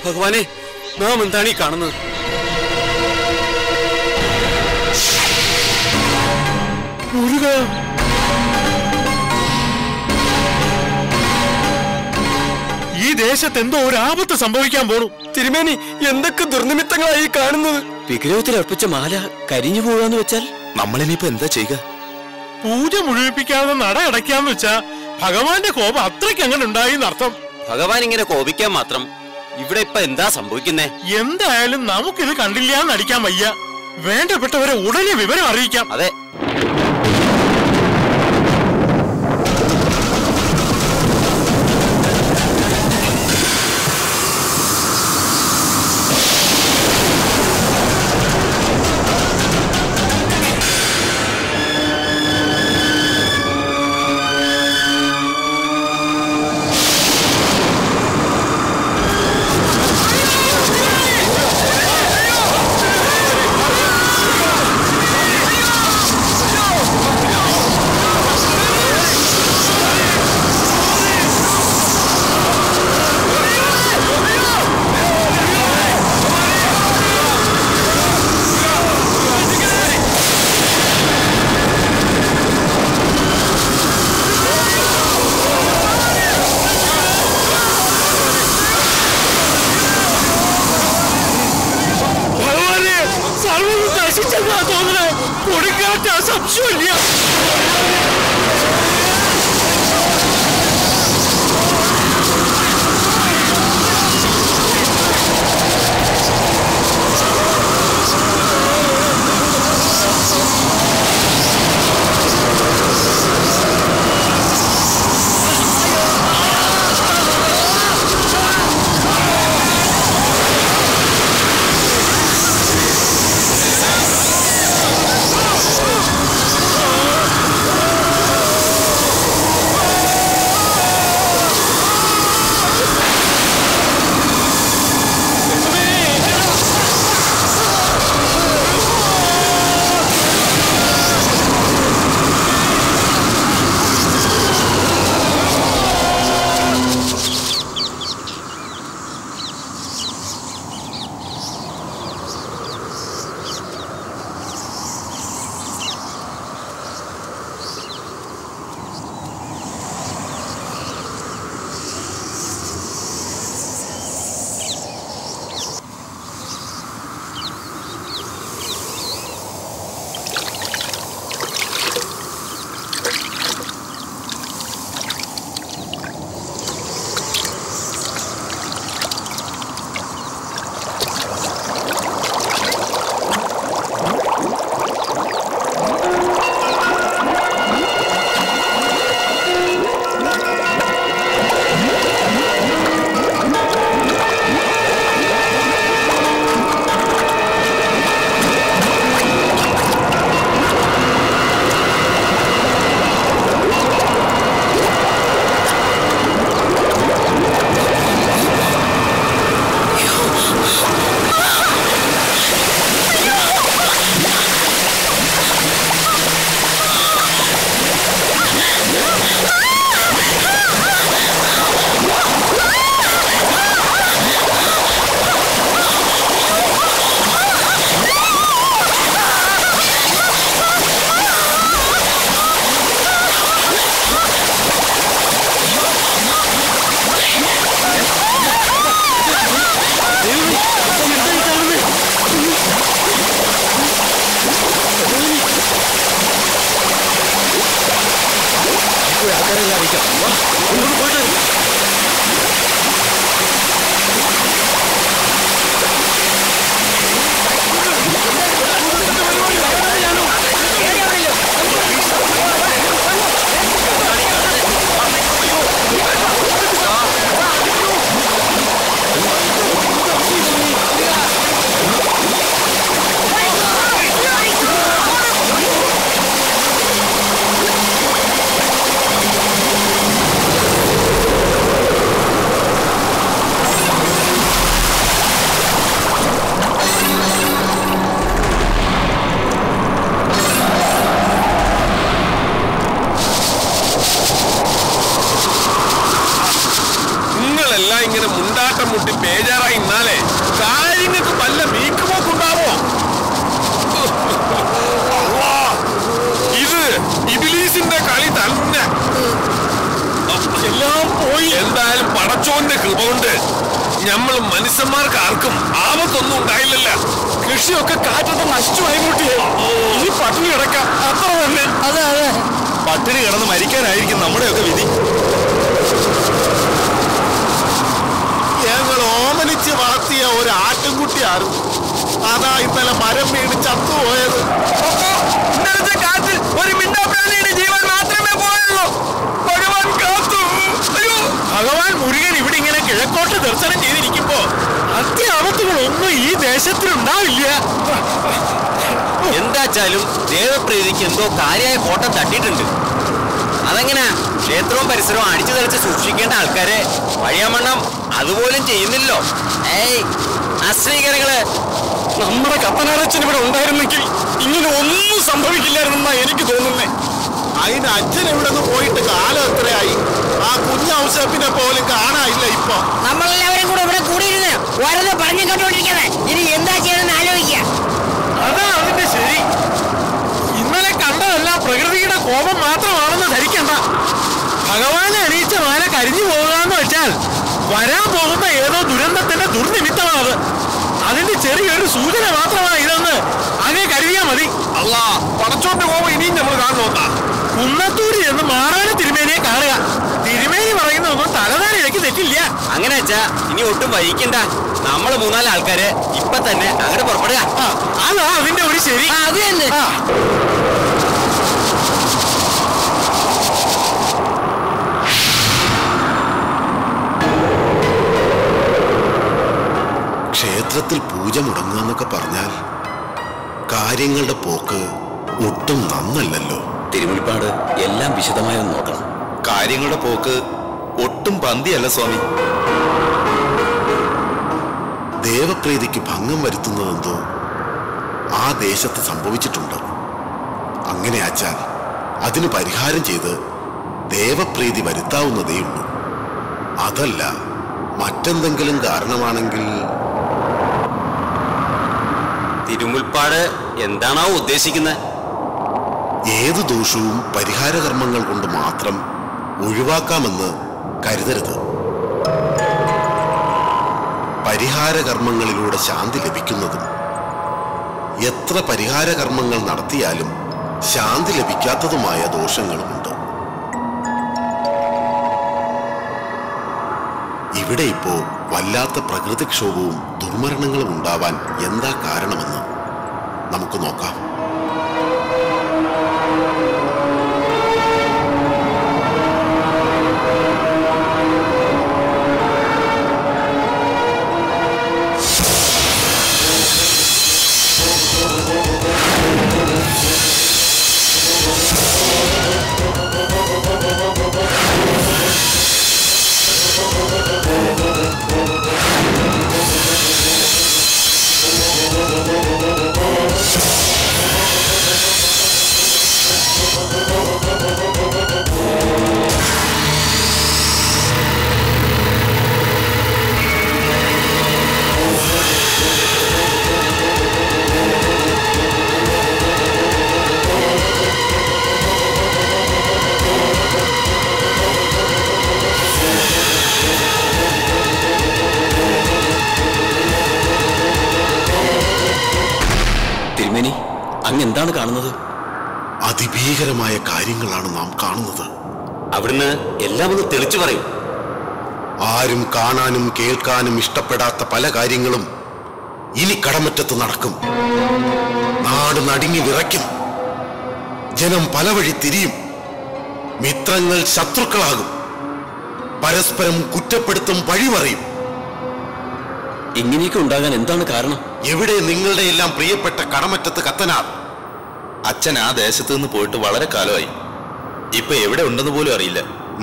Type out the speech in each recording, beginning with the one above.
ഭഗവാനെ നാം എന്താണ് ഈ കാണുന്നത് മുരുക ഈ ദേശത്ത് എന്തോ ഒരു ആപത്ത് സംഭവിക്കാൻ പോണു തിരുമേനി എന്തൊക്കെ ദുർനിമിത്തങ്ങളായി കാണുന്നത് വിഗ്രഹത്തിൽ അർപ്പിച്ച മാല കരിഞ്ഞു പോകാന്ന് വെച്ചാൽ നമ്മളിനിപ്പോ എന്താ ചെയ്യുക പൂജ മുഴുവിപ്പിക്കാതെ നട അടയ്ക്കാന്ന് വെച്ചാ ഭഗവാന്റെ കോപം അത്രയ്ക്ക് അങ്ങനെ ഉണ്ടായി അർത്ഥം ഭഗവാൻ ഇങ്ങനെ കോപിക്കാൻ മാത്രം ഇവിടെ ഇപ്പൊ എന്താ സംഭവിക്കുന്നേ എന്തായാലും നമുക്കിത് കണ്ടില്ല എന്ന് അടിക്കാൻ വയ്യ വേണ്ടപ്പെട്ടവരെ ഉടനെ വിവരം അറിയിക്കാം അതെ ഭഗവാനെ സർവ്വം നശിച്ചെന്നാ തോന്നുന്നത് കൊടുക്കാത്ത സംശയമില്ല ആ മുട്ടി ബേജാറായി ഇന്നാലെ കാര്യങ്ങൾക്ക് വല്ല നീക്കുപോക്കുണ്ടാവോ അള്ളാ, ഇത് ഇബിലീസിന്റെ കളി തന്നെ എല്ലാം പോയി എന്തായാലും പടച്ചോന്റെ കൃപ കൊണ്ട് നമ്മൾ മനുഷ്യന്മാർക്ക് ആർക്കും ആപത്തൊന്നും ഉണ്ടായില്ലല്ല കൃഷിയൊക്കെ കാറ്റത്ത് നശിച്ചു വൈകൂട്ടിയേ ഇനി പട്ടിണി കിടക്കാം അത്ര തന്നെ അതെ അതെ പട്ടിണി കിടന്ന് മരിക്കാനായിരിക്കും നമ്മുടെയൊക്കെ വിധി ഞങ്ങൾ ഓമനിച്ച് വളർത്തിയ ഒരു ആട്ടിൻകുട്ടിയായിരുന്നു അതാ ഇന്നലെ മരം വീണ് ചത്തുപോയത് ഇന്നലത്തെ കാറ്റിൽ ഒരു മിന്നാപ്രാണിയുടെ ജീവൻ മാത്രമേ പോയുള്ളൂ ഭഗവാൻ കാത്തു അയ്യോ ഭഗവാൻ മുരുകൻ ഇവിടെ ഇങ്ങനെ കിഴക്കോട്ട് ദർശനം ചെയ്തിരിക്കുമ്പോ അത്യാപത്തുകളൊന്നും ഈ ദേശത്തിലുണ്ടാവില്ല എന്താച്ചാലും ദേവപ്രീതിക്ക് എന്തോ കാര്യമായ കോട്ടം തട്ടിയിട്ടുണ്ട് അതെങ്ങനെ ക്ഷേത്രവും പരിസരവും അടിച്ചു തെളിച്ച് സൂക്ഷിക്കേണ്ട ആൾക്കാരെ വഴിയമണ്ണം അതുപോലും ചെയ്യുന്നില്ലോ ഏയ് അശ്രീകരങ്ങള് നമ്മുടെ കത്തനാരച്ചൻ ഇവിടെ ഉണ്ടായിരുന്നെങ്കിൽ ഇങ്ങനെ ഒന്നും സംഭവിക്കില്ലായിരുന്നെന്നാ എനിക്ക് തോന്നുന്നേ അതിന് അച്ഛൻ ഇവിടെ നിന്ന് പോയിട്ട് കാലം എത്രയായി ആ കുഞ്ഞൗസപ്പിനെ പോലും കാണാനില്ല ഇപ്പൊ നമ്മളെല്ലാവരും കൂടെ ഇവിടെ കൂടിയിരുന്ന് ഓരോന്ന് പറഞ്ഞു കേട്ടോണ്ടിരിക്കുന്നത് ഇനി എന്താ ചെയ്യണമെന്ന് ആലോചിക്കുക അതാ അതിന്റെ ശരി ഇന്നലെ കണ്ടതെല്ലാം പ്രകൃതിയുടെ കോപം മാത്രമാണെന്ന് ധരിക്കണ്ട ഭഗവാനെ അണിയിച്ച മാല കരിഞ്ഞു പോകുക എന്ന് വെച്ചാൽ വരാൻ പോകുന്ന ഏതോ ദുരന്തത്തിന്റെ ദുർനിമിത്തമാണത് അതിന്റെ ചെറിയൊരു സൂചന മാത്രമാണ് ഇതെന്ന് അങ്ങേ കരുതിയാ മതി അല്ലാ പടച്ചോന്റെ കോപം ഇനിയും നമ്മൾ കാണുന്നോട്ടാ കുന്നത്തൂരി എന്ന് മാറാന തിരുമേനിയെ കാണുക തിരുമേനി പറയുന്നതൊന്നും തലതാരിലേക്ക് തെറ്റില്ല അങ്ങനെ വെച്ചാ ഇനി ഒട്ടും വൈകിക്കണ്ട നമ്മള് മൂന്നാല് ആൾക്കാര് ഇപ്പൊ തന്നെ അങ്ങോട്ട് പുറപ്പെടുക ആ, അതാ അതിന്റെ ഒരു ശരി ആ, അത് തന്നെ ആ ക്ഷേത്രത്തിൽ പൂജ മുടങ്ങുക എന്നൊക്കെ പറഞ്ഞാൽ കാര്യങ്ങളുടെ പോക്ക് ഒട്ടും നന്നല്ലല്ലോ തിരുമുൽപ്പാട് എല്ലാം വിശദമായി ഒന്ന് നോക്കണം കാര്യങ്ങളുടെ പോക്ക് ഒട്ടും പന്തിയല്ല സ്വാമി ദേവപ്രീതിക്ക് ഭംഗം വരുത്തുന്നതെന്തോ ആ ദേശത്ത് സംഭവിച്ചിട്ടുണ്ട് അങ്ങനെ ആച്ചാൽ അതിന് പരിഹാരം ചെയ്ത് ദേവപ്രീതി വരുത്താവുന്നതേയുള്ളൂ അതല്ല മറ്റെന്തെങ്കിലും കാരണമാണെങ്കിൽ തിരുമുൽപ്പാട് എന്താണോ ഉദ്ദേശിക്കുന്നത് ഏത് ദോഷവും പരിഹാരകർമ്മങ്ങൾ കൊണ്ട് മാത്രം ഒഴിവാക്കാമെന്ന് കരുതരുത് പരിഹാരകർമ്മങ്ങളിലൂടെ ശാന്തി ലഭിക്കുന്നതും എത്ര പരിഹാരകർമ്മങ്ങൾ നടത്തിയാലും ശാന്തി ലഭിക്കാത്തതുമായ ദോഷങ്ങളുമുണ്ട് ഇവിടെ ഇപ്പോ വല്ലാത്ത പ്രകൃതിക്ഷോഭവും ദുർമരണങ്ങളും ഉണ്ടാവാൻ എന്താ കാരണമെന്ന് നമുക്ക് നോക്കാം തിരുമേനി അങ്ങ് എന്താണ് കാണുന്നത് അതിഭീകരമായ കാര്യങ്ങളാണ് നാം കാണുന്നത് അവിടുന്ന് എല്ലാം ഒന്ന് തെളിച്ചു പറയും ആരും കാണാനും കേൾക്കാനും ഇഷ്ടപ്പെടാത്ത പല കാര്യങ്ങളും ഇനി കടമറ്റത്ത് നടക്കും നാട് നടുങ്ങി വിറയ്ക്കും ജനം പല വഴി തിരിയും മിത്രങ്ങൾ ശത്രുക്കളാകും പരസ്പരം കുറ്റപ്പെടുത്തും പഴി പറയും ഇങ്ങനെയൊക്കെ ഉണ്ടാകാൻ എന്താണ് കാരണം എവിടെ നിങ്ങളുടെ എല്ലാം പ്രിയപ്പെട്ട കടമറ്റത്ത് കത്തനാർ അച്ഛൻ ആ ദേശത്ത് നിന്ന് പോയിട്ട് വളരെ കാലമായി ഇപ്പൊ എവിടെ ഉണ്ടെന്ന് പോലും അറിയില്ല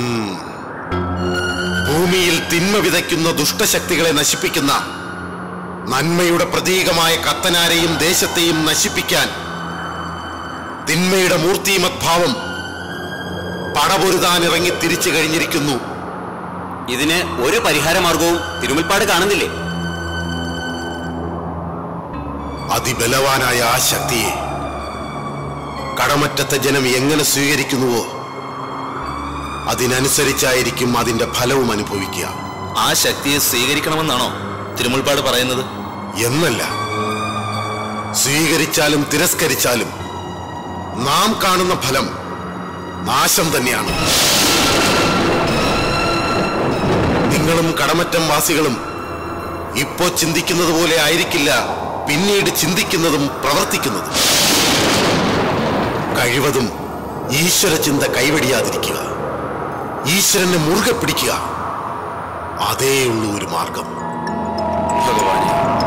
ഭൂമിയിൽ തിന്മ വിതയ്ക്കുന്ന ദുഷ്ടശക്തികളെ നശിപ്പിക്കുന്ന നന്മയുടെ പ്രതീകമായ കത്തനാരെയും ദേശത്തെയും നശിപ്പിക്കാൻ തിന്മയുടെ മൂർത്തിമത്ഭാവം പടപൊരുതാൻ ഇറങ്ങി തിരിച്ചു കഴിഞ്ഞിരിക്കുന്നു ഇതിന് ഒരു പരിഹാര മാർഗവും തിരുമുൽപ്പാട് കാണുന്നില്ലേ അതിബലവാനായ ആ ശക്തിയെ കടമറ്റത്തെ ജനം എങ്ങനെ സ്വീകരിക്കുന്നുവോ അതിനനുസരിച്ചായിരിക്കും അതിന്റെ ഫലവും അനുഭവിക്കുക ആ ശക്തിയെ സ്വീകരിക്കണമെന്നാണോ തിരുമുൽപ്പാട് പറയുന്നത് എന്നല്ല സ്വീകരിച്ചാലും തിരസ്കരിച്ചാലും നാം കാണുന്ന ഫലം നാശം തന്നെയാണ് നിങ്ങളും കടമറ്റം വാസികളും ഇപ്പോ ചിന്തിക്കുന്നത് പോലെ ആയിരിക്കില്ല പിന്നീട് ചിന്തിക്കുന്നതും പ്രവർത്തിക്കുന്നതും കഴിവതും ഈശ്വര ചിന്ത കൈവടിയാതിരിക്കുക ഈശ്വരനെ മുറുകെ പിടിക്കുക അതേ ഉള്ളൂ ഒരു മാർഗം ഭഗവാനെ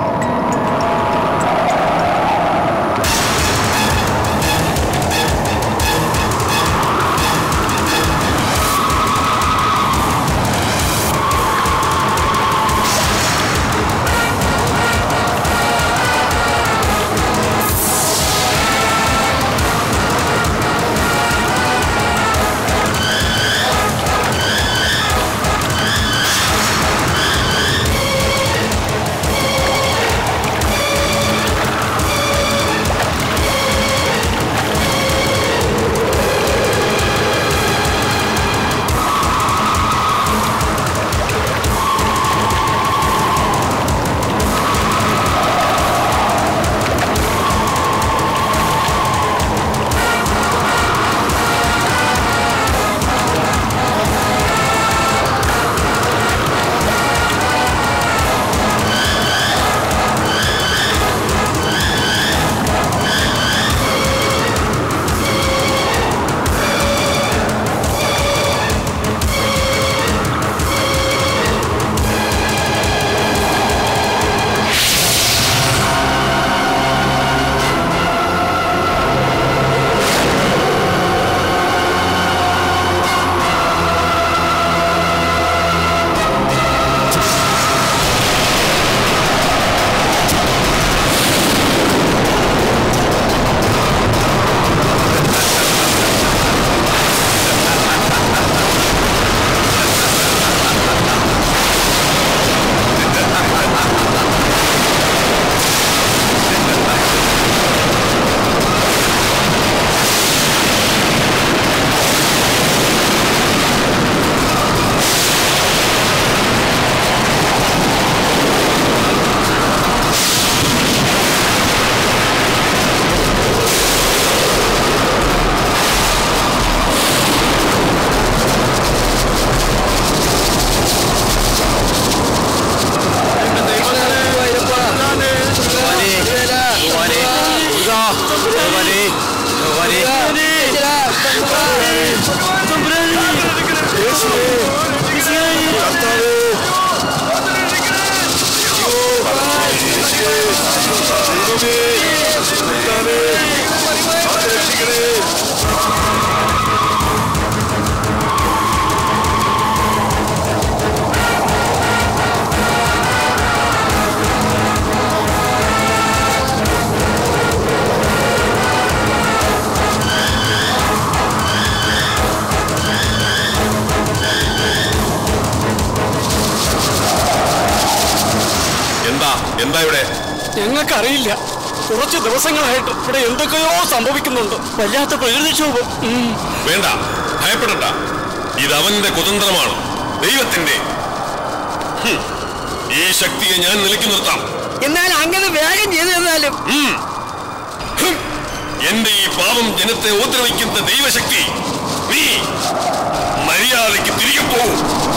എന്താ എന്താ ഇവിടെ ഞങ്ങൾക്കറിയില്ല കുറച്ച് ദിവസങ്ങളായിട്ട് ഇവിടെ എന്തൊക്കെയോ സംഭവിക്കുന്നുണ്ട് വല്ലാത്ത പ്രകൃതിക്ഷോഭം ഉം. വേണ്ട ഭയപ്പെടണ്ട ഇത് അവന്റെ കുതന്ത്രമാണ് ദൈവത്തിന്റെ ഹും. ഈ ശക്തിയെ ഞാൻ നിലയ്ക്ക് നിർത്താം എന്നാൽ അങ്ങനെ വേഗം ചെയ്തു തന്നാലും ഉം. ഹും. എന്റെ ഈ പാവം ജനത്തെ ഉപദ്രവിക്കുന്ന ദൈവശക്തി നീ മര്യാദയ്ക്ക് തിരികെ പോകൂ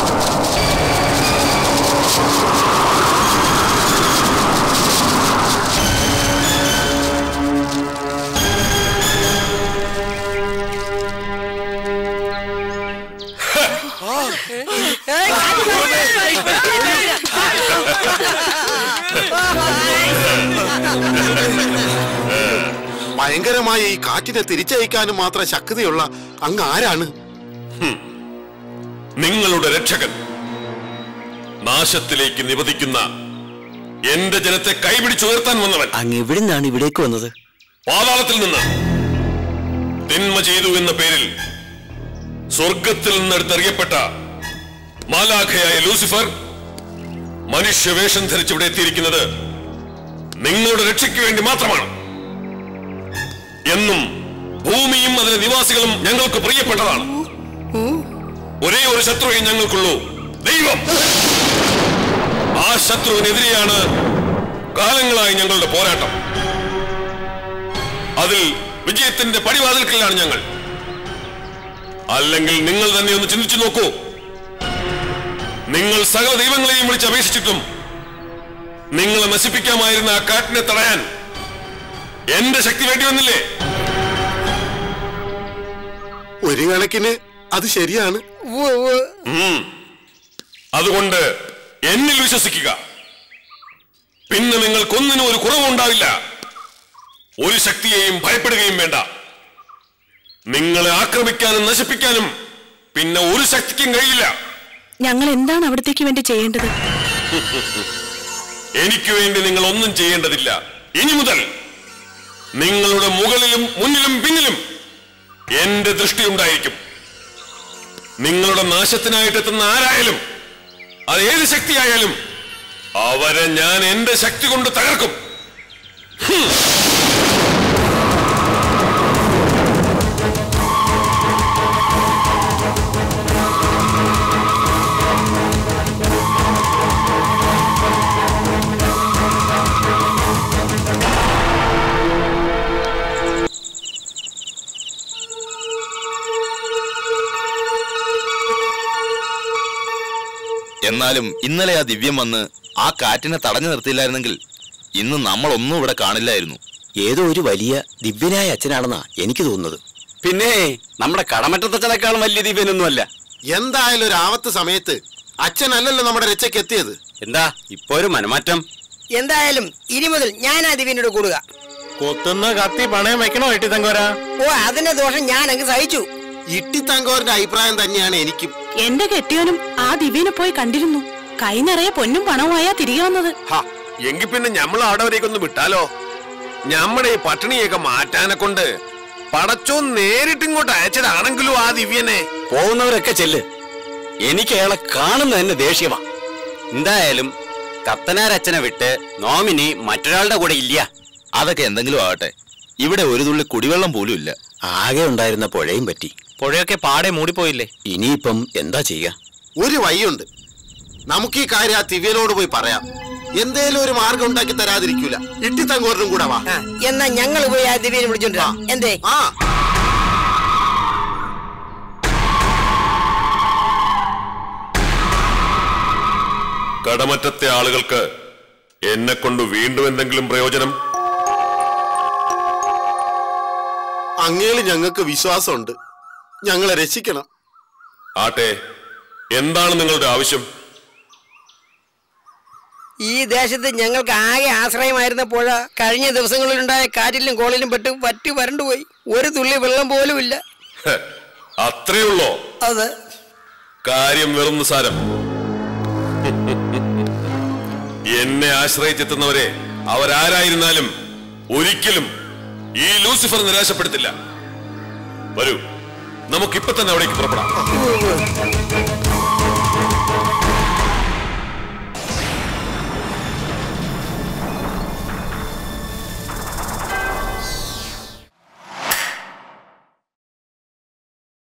ഭയങ്കരമായ ഈ കാറ്റിനെ തിരിച്ചയക്കാനും മാത്രം ശക്തിയുള്ള അങ്ങ് ആരാണ് നിങ്ങളുടെ രക്ഷകൻ നാശത്തിലേക്ക് നിവദിക്കുന്ന എന്റെ ജനത്തെ കൈപിടിച്ചുയർത്താൻ വന്നവൻ അങ്ങ് എവിടുന്നാണ് ഇവിടേക്ക് വന്നത് പാതാളത്തിൽ നിന്ന് തിന്മ ചെയ്തു എന്ന പേരിൽ സ്വർഗത്തിൽ നിന്ന് എടുത്തെറിയപ്പെട്ട മാലാഖയായ ലൂസിഫർ മനുഷ്യവേഷം ധരിച്ച് ഇവിടെ എത്തിയിരിക്കുന്നത് നിങ്ങളുടെ രക്ഷയ്ക്ക് വേണ്ടി മാത്രമാണ് എന്നും ഭൂമിയും അതിലെ നിവാസികളും ഞങ്ങൾക്ക് പ്രിയപ്പെട്ടതാണ് ഒരേ ഒരു ശത്രുവേ ഞങ്ങൾക്കുള്ളൂ ദൈവം ആ ശത്രുവിനെതിരെയാണ് കാലങ്ങളായി ഞങ്ങളുടെ പോരാട്ടം അതിൽ വിജയത്തിന്റെ പടിവാതിൽക്കലാണ് ഞങ്ങൾ അല്ലെങ്കിൽ നിങ്ങൾ തന്നെ ഒന്ന് ചിന്തിച്ചു നോക്കൂ നിങ്ങൾ സകല ദൈവങ്ങളെയും വിളിച്ച് അപേക്ഷിച്ചിട്ടും നിങ്ങളെ നശിപ്പിക്കാമായിരുന്ന ആ കാറ്റിനെ തടയാൻ എന്റെ ശക്തി വേണ്ടി വന്നില്ലേ ഒരു കണക്കിന് അത് ശരിയാണ് ഉം. അതുകൊണ്ട് എന്നിൽ വിശ്വസിക്കുക പിന്നെ നിങ്ങൾക്കൊന്നിനും ഒരു കുറവുണ്ടാവില്ല ഒരു ശക്തിയെയും ഭയപ്പെടുകയും വേണ്ട നിങ്ങളെ ആക്രമിക്കാനും നശിപ്പിക്കാനും പിന്നെ ഒരു ശക്തിക്കും കഴിയില്ല ഞങ്ങൾ എന്താണ് അവിടത്തേക്ക് വേണ്ടി ചെയ്യേണ്ടത് എനിക്ക് വേണ്ടി നിങ്ങൾ ഒന്നും ചെയ്യേണ്ടതില്ല ഇനി മുതൽ നിങ്ങളുടെ മുകളിലും മുന്നിലും പിന്നിലും എന്റെ ദൃഷ്ടി ഉണ്ടായിരിക്കും നിങ്ങളുടെ നാശത്തിനായിട്ട് എത്തുന്ന ആരായാലും അത് ഏത് ശക്തിയായാലും അവരെ ഞാൻ എന്റെ ശക്തി കൊണ്ട് തകർക്കും എന്നാലും ഇന്നലെ ആ ദിവ്യം വന്ന് ആ കാറ്റിനെ തടഞ്ഞു നിർത്തിയില്ലായിരുന്നെങ്കിൽ ഇന്ന് നമ്മളൊന്നും ഇവിടെ കാണില്ലായിരുന്നു ഏതോ ഒരു വലിയ ദിവ്യനായ അച്ഛനാണെന്നാ എനിക്ക് തോന്നുന്നത് പിന്നെ നമ്മുടെ കടമറ്റത്തച്ഛനേക്കാളും വലിയ ദിവ്യനൊന്നുമല്ല എന്തായാലും ഒരു ആവത്ത് സമയത്ത് അച്ഛനല്ലല്ലോ നമ്മുടെ രക്ഷയ്ക്ക് എത്തിയത് എന്താ ഇപ്പൊ ഒരു മനമാറ്റം എന്തായാലും ഇനി മുതൽ ഞാൻ ആ ദിവ്യനോട് കൂടുക കൊത്തുന്ന കത്തി പണയം വെക്കണോ എട്ടി തങ്കോരാ ഓ അതിന്റെ ദോഷം ഞാൻ അങ്ങ് സഹിച്ചു ഇട്ടിത്തങ്കോറിന്റെ അഭിപ്രായം തന്നെയാണ് എനിക്കും എന്റെ കെട്ടിയോനും ആ ദിവ്യനെ പോയി കണ്ടിരുന്നു കൈ നിറയെ പൊന്നും പണവുമായാ തിരികെ വന്നത് എങ്കിൽ പിന്നെ നമ്മൾ അവിടെ വരേക്കൊന്ന് വിട്ടാലോ നമ്മുടെ ഈ പട്ടിണിയൊക്കെ മാറ്റാനെ കൊണ്ട് പടച്ചോ നേരിട്ട് ഇങ്ങോട്ട് അയച്ചതാണെങ്കിലും ആ ദിവ്യനെ പോകുന്നവരൊക്കെ ചെല്ല് എനിക്ക് അയാളെ കാണുന്ന തന്നെ ദേഷ്യമാ എന്തായാലും കത്തനാരച്ഛനെ വിട്ട് നോമിനി മറ്റൊരാളുടെ കൂടെ ഇല്ല അതൊക്കെ എന്തെങ്കിലും ആവട്ടെ ഇവിടെ ഒരു തുള്ളി കുടിവെള്ളം പോലും ഇല്ല ആകെ ഉണ്ടായിരുന്ന പുഴയും പറ്റി പുഴയൊക്കെ പാടെ മൂടിപ്പോയില്ലേ ഇനിയിപ്പം എന്താ ചെയ്യുക ഒരു വഴിയുണ്ട് നമുക്ക് ഈ കാര്യം ആ ദിവ്യനോട് പോയി പറയാം എന്തേലും ഒരു മാർഗം ഉണ്ടാക്കി തരാതിരിക്കൂല ഇട്ടിത്തങ്കോറിനും കൂടെ വാ ആ, എന്നാ ഞങ്ങൾ പോയി ആ ദിവ്യനെ വിളിച്ചോണ്ടിരാ എന്തേ ആ കടമറ്റത്തെ ആളുകൾക്ക് എന്നെ കൊണ്ട് വീണ്ടും എന്തെങ്കിലും പ്രയോജനം അങ്ങേല് ഞങ്ങൾക്ക് വിശ്വാസമുണ്ട് ഞങ്ങളെ രക്ഷിക്കണം ആട്ടെ എന്താണ് നിങ്ങളുടെ ആവശ്യം ഈ ദേശത്ത് ഞങ്ങൾക്ക് ആകെ ആശ്രയമായിരുന്ന പുഴ കഴിഞ്ഞ ദിവസങ്ങളിലുണ്ടായ കാറ്റിലും കോളിലും പെട്ട് പറ്റി വരണ്ടുപോയി ഒരു തുള്ളി വെള്ളം പോലും ഇല്ല ഹെ, അത്രേ ഉള്ളോ അത് കാര്യം വെറും നിസാരം എന്നെ ആശ്രയിച്ചെത്തുന്നവരെ അവരാരായിരുന്നാലും ഒരിക്കലും ഈ ലൂസിഫർ നിരാശപ്പെടുത്തില്ല വരൂ നമുക്കിപ്പൊ തന്നെ അവിടേക്ക് പുറപ്പെടാം